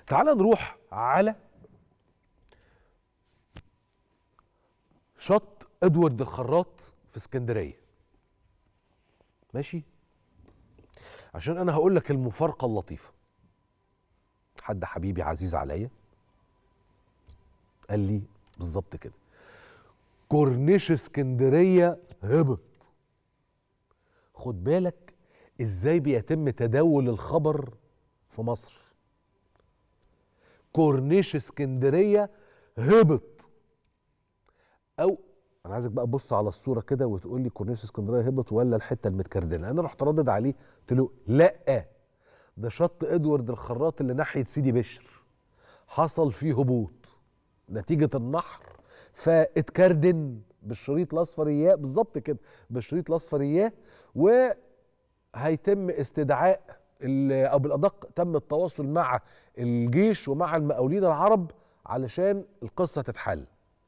تعال نروح على شط ادوارد الخراط في اسكندريه ماشي عشان انا هقول لك المفارقه اللطيفه حد حبيبي عزيز عليا قال لي بالظبط كده كورنيش اسكندريه هبط خد بالك ازاي بيتم تداول الخبر في مصر كورنيش اسكندريه هبط او انا عايزك بقى تبص على الصوره كده وتقول لي كورنيش اسكندريه هبط ولا الحته المتكردله انا رحت ردد عليه قلت له لا ده شط ادوارد الخراط اللي ناحيه سيدي بشر حصل فيه هبوط نتيجه النحر فاتكردن بالشريط الاصفر اياه بالظبط كده بالشريط الاصفر اياه وهيتم استدعاء ال- او بالادق تم التواصل مع الجيش ومع المقاولين العرب علشان القصه تتحل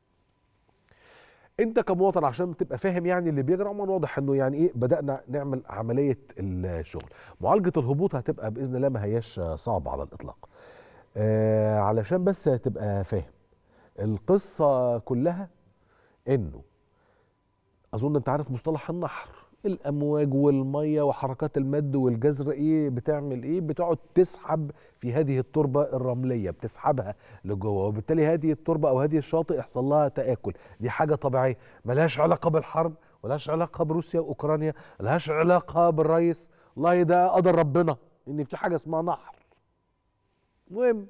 انت كمواطن عشان تبقى فاهم يعني اللي بيجرى عموما واضح انه يعني ايه بدانا نعمل عمليه الشغل معالجه الهبوط هتبقى باذن الله ما هياش صعبه على الاطلاق آه علشان بس تبقى فاهم القصه كلها انه اظن انت عارف مصطلح النحر الامواج والميه وحركات المد والجزر ايه بتعمل ايه بتقعد تسحب في هذه التربه الرمليه بتسحبها لجوه وبالتالي هذه التربه او هذه الشاطئ يحصل لها تاكل دي حاجه طبيعيه ملهاش علاقه بالحرب ملهاش علاقه بروسيا واوكرانيا ملهاش علاقه بالرئيس والله ده قدر ربنا ان في حاجه اسمها نحر المهم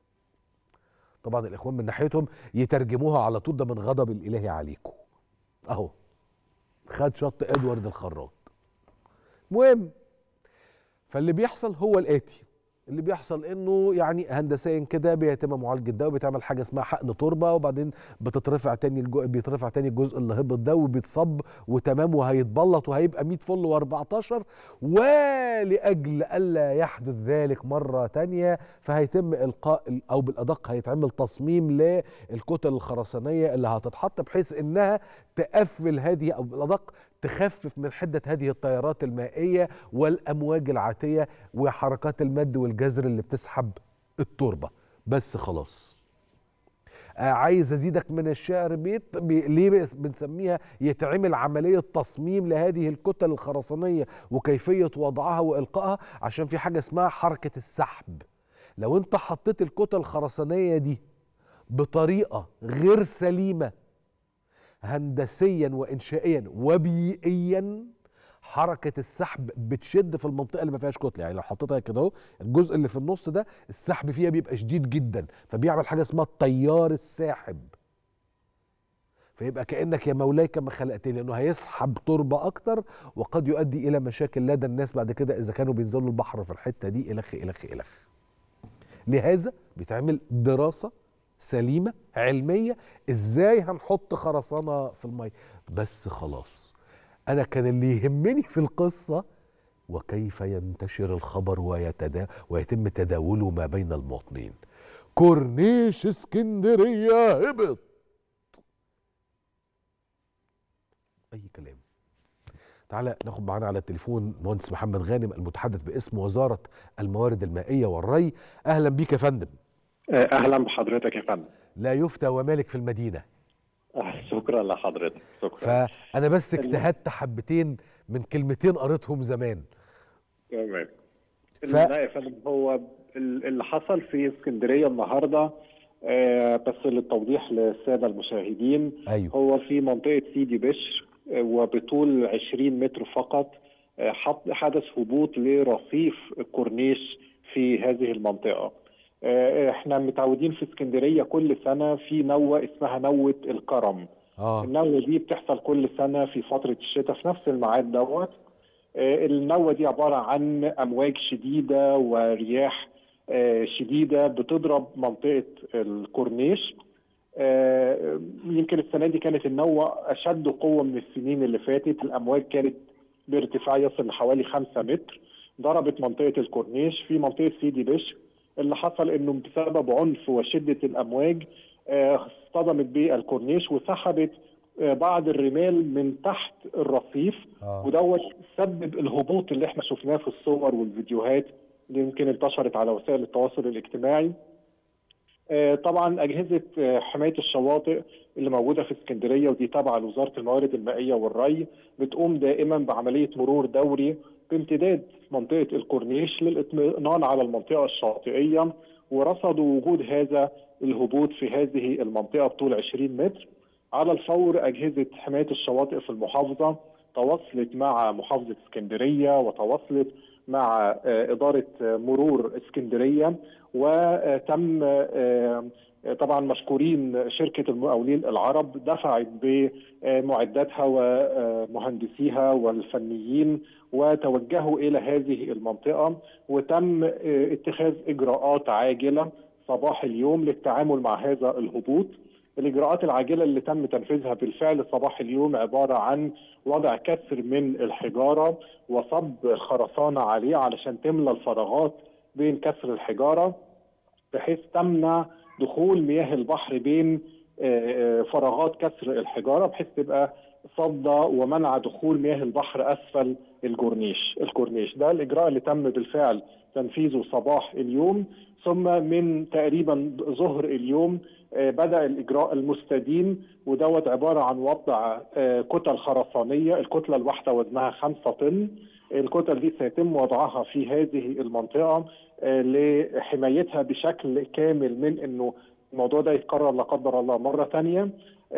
طبعا الاخوان من ناحيتهم يترجموها على طول ده من غضب الاله عليكم اهو خد شط ادوارد الخراط المهم فاللي بيحصل هو الاتي اللي بيحصل انه يعني هندسيا كده بيتم معالجه ده وبيتعمل حاجه اسمها حقن تربه وبعدين بتترفع تاني الجو... بيترفع تاني الجزء اللي هبط ده وبيتصب وتمام وهيتبلط وهيبقى 100 فل و14 ولاجل الا يحدث ذلك مره تانية فهيتم القاء ال- او بالادق هيتعمل تصميم للكتل الخرسانيه اللي هتتحط بحيث انها تقفل هذه او بالادق تخفف من حده هذه التيارات المائيه والامواج العاتيه وحركات المد والجزر اللي بتسحب التربه بس خلاص آه عايز ازيدك من الشعر بيت بي ليه بس- بنسميها يتعمل عمليه تصميم لهذه الكتل الخرسانيه وكيفيه وضعها والقائها عشان في حاجه اسمها حركه السحب لو انت حطيت الكتل الخرسانيه دي بطريقه غير سليمه هندسيا وانشائيا وبيئيا حركه السحب بتشد في المنطقه اللي ما فيهاش كتله يعني لو حطيتها كده اهو الجزء اللي في النص ده السحب فيها بيبقى شديد جدا فبيعمل حاجه اسمها التيار الساحب فيبقى كانك يا مولاي كما خلقتني لانه هيسحب تربه اكتر وقد يؤدي الى مشاكل لدى الناس بعد كده اذا كانوا بينزلوا البحر في الحته دي الخ الخ الخ لهذا بيتعمل دراسه سليمه علميه ازاي هنحط خرسانه في الميه بس خلاص انا كان اللي يهمني في القصه وكيف ينتشر الخبر ويتدا ويتم تداوله ما بين المواطنين كورنيش اسكندريه هبط اي كلام تعالى ناخد معانا على التليفون مهندس محمد غانم المتحدث باسم وزاره الموارد المائيه والري اهلا بيك يا فندم اهلا بحضرتك يا فندم لا يفتى ومالك في المدينه شكرا لحضرتك شكرا فانا بس اجتهدت حبتين من كلمتين قريتهم زمان تمام ف- لا يا فندم هو ال- اللي حصل في اسكندريه النهارده آه، بس للتوضيح للساده المشاهدين ايوه هو في منطقه سيدي بشر آه، وبطول 20 متر فقط آه، حط- حدث هبوط لرصيف الكورنيش في هذه المنطقه آه، احنا متعودين في اسكندريه كل سنه في نوه اسمها نوه الكرم اه النوة دي بتحصل كل سنة في فترة الشتاء في نفس الميعاد دوت آه، النوة دي عبارة عن أمواج شديدة ورياح آه، شديدة بتضرب منطقة الكورنيش آه، يمكن السنة دي كانت النوة أشد قوة من السنين اللي فاتت الأمواج كانت بارتفاع يصل لحوالي 5 متر ضربت منطقة الكورنيش في منطقة سيدي بشر اللي حصل انه بسبب عنف وشدة الأمواج آه، اصطدمت بالكورنيش وسحبت آه، بعض الرمال من تحت الرصيف اه ودوت سبب الهبوط اللي احنا شفناه في الصور والفيديوهات اللي يمكن انتشرت على وسائل التواصل الاجتماعي طبعا اجهزه حمايه الشواطئ اللي موجوده في اسكندريه ودي تابعه لوزاره الموارد المائيه والري بتقوم دائما بعمليه مرور دوري بامتداد منطقه الكورنيش للاطمئنان على المنطقه الشاطئيه ورصدوا وجود هذا الهبوط في هذه المنطقه بطول 20 متر على الفور اجهزه حمايه الشواطئ في المحافظه تواصلت مع محافظه اسكندريه وتواصلت مع اداره مرور اسكندريه وتم طبعا مشكورين شركه المقاولين العرب دفعت بمعداتها ومهندسيها والفنيين وتوجهوا الى هذه المنطقه وتم اتخاذ اجراءات عاجله صباح اليوم للتعامل مع هذا الهبوط الاجراءات العاجله اللي تم تنفيذها بالفعل صباح اليوم عباره عن وضع كسر من الحجاره وصب خرسانه عليه علشان تملى الفراغات بين كسر الحجاره بحيث تمنع دخول مياه البحر بين فراغات كسر الحجاره بحيث تبقى صد ومنع دخول مياه البحر اسفل الكورنيش الكورنيش ده الاجراء اللي تم بالفعل تنفيذه صباح اليوم ثم من تقريبا ظهر اليوم بدا الاجراء المستديم ودوت عباره عن وضع كتل خرسانيه الكتله الواحده وزنها 5 طن الكتل دي سيتم وضعها في هذه المنطقه لحمايتها بشكل كامل من انه الموضوع ده يتكرر لا قدر الله مره ثانيه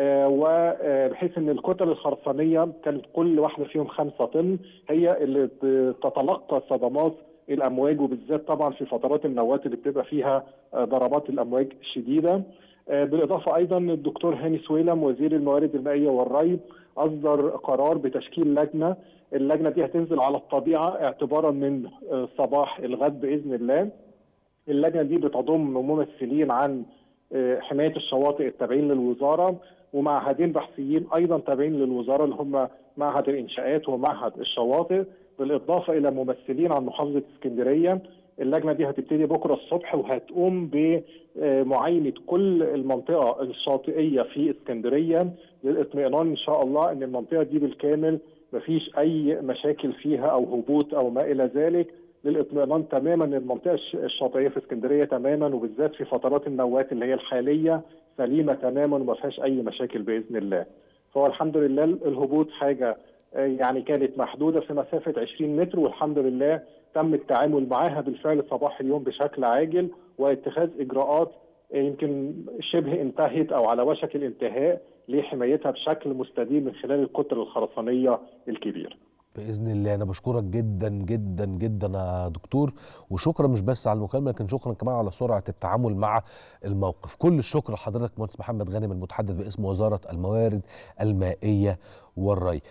وبحيث ان الكتل الخرسانيه كانت كل واحده فيهم 5 طن هي اللي تتلقى صدمات الامواج وبالذات طبعا في فترات النوات اللي بتبقى فيها ضربات الامواج شديده بالاضافه ايضا الدكتور هاني سويلم وزير الموارد المائيه والري اصدر قرار بتشكيل لجنه اللجنه دي هتنزل على الطبيعه اعتبارا من صباح الغد باذن الله اللجنه دي بتضم ممثلين عن حمايه الشواطئ التابعين للوزاره ومعهدين بحثيين ايضا تابعين للوزاره اللي هم معهد الانشاءات ومعهد الشواطئ بالاضافه الى ممثلين عن محافظه اسكندريه اللجنه دي هتبتدي بكره الصبح وهتقوم بمعاينه كل المنطقه الشاطئيه في اسكندريه للاطمئنان ان شاء الله ان المنطقه دي بالكامل مفيش اي مشاكل فيها او هبوط او ما الى ذلك للاطمئنان تماما المنطقه الشاطئيه في اسكندريه تماما وبالذات في فترات النوات اللي هي الحاليه سليمه تماما وما فيهاش اي مشاكل باذن الله. فهو الحمد لله الهبوط حاجه يعني كانت محدوده في مسافه 20 متر والحمد لله تم التعامل معاها بالفعل صباح اليوم بشكل عاجل واتخاذ اجراءات يمكن شبه انتهت او على وشك الانتهاء لحمايتها بشكل مستديم من خلال الكتل الخرسانيه الكبيره. باذن الله انا بشكرك جدا جدا جدا يا دكتور وشكرا مش بس على المكالمه لكن شكرا كمان على سرعه التعامل مع الموقف كل الشكر لحضرتك مهندس محمد غانم المتحدث باسم وزاره الموارد المائيه والري